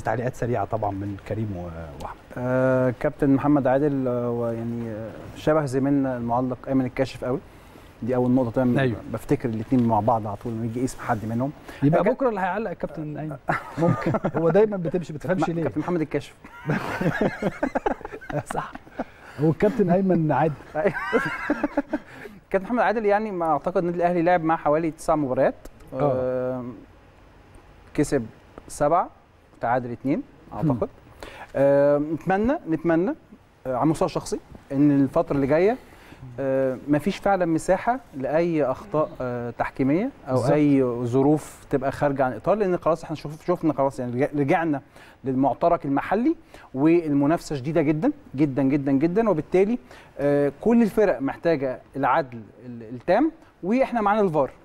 تعليقات سريعه طبعا من كريم و- واحمد آه كابتن محمد عادل آه ويعني آه شبه زميلنا المعلق ايمن الكاشف قوي دي اول نقطه دايما أيوة. بفتكر الاثنين مع بعض على طول لما يجي اسم حد منهم يبقى أكا- بكره اللي هيعلق الكابتن ايمن ممكن هو دايما بتمشي بتفهمش ليه كابتن محمد الكاشف صح هو الكابتن ايمن عادي كابتن محمد عادل يعني ما اعتقد النادي الاهلي لعب معاه حوالي تسع مباريات آه كسب سبعه تعادل اثنين اعتقد آه نتمنى نتمنى آه على المستوى الشخصي ان الفتره اللي جايه آه مفيش فعلا مساحه لاي اخطاء آه تحكيميه او بالظبط. اي ظروف تبقى خارجه عن اطار لان خلاص احنا شوف شفنا خلاص يعني رجع- رجعنا للمعترك المحلي والمنافسه شديده جدا جدا جدا جدا وبالتالي آه كل الفرق محتاجه العدل ال- التام واحنا معانا الفار